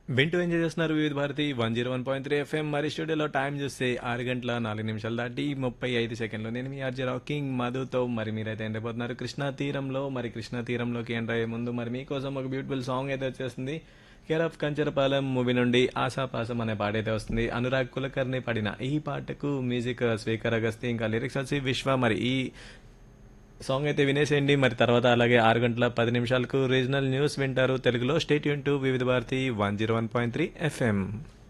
వింటూ ఎంజాయ్ చేస్తున్నారు Vividh Bharati one zero one point three FM మరి స్టూడియోలో టైం చూస్తే ఆరు గంటల నాలుగు నిమిషాలు దాటి ముప్పై ఐదు సెకండ్లు నేను మీ ఆర్జే రాకింగ్ మధుతో మరి మీరైతే ఎండిపోతున్నారు కృష్ణా తీరంలో మరి కృష్ణా తీరంలోకి ఎంటర్ అయ్యే ముందు మరి మీకోసం ఒక బ్యూటిఫుల్ సాంగ్ అయితే వచ్చేస్తుంది కేర్ ఆఫ్ కంచరపాలెం మూవీ నుండి ఆశాపాసం అనే పాట అయితే వస్తుంది అనురాగ్ కులకర్ణి పాడిన ఈ పాటకు మ్యూజిక్ స్పీకర్ అగస్తి ఇంకా లిరిక్స్ వచ్చి విశ్వ మరి ఈ సాంగ్ అయితే వినేసేయండి మరి తర్వాత అలాగే ఆరు గంటల పది నిమిషాలకు రీజనల్ న్యూస్ వింటారు తెలుగులో స్టేట్ యూన్ to Vividh Bharati one zero one point three FM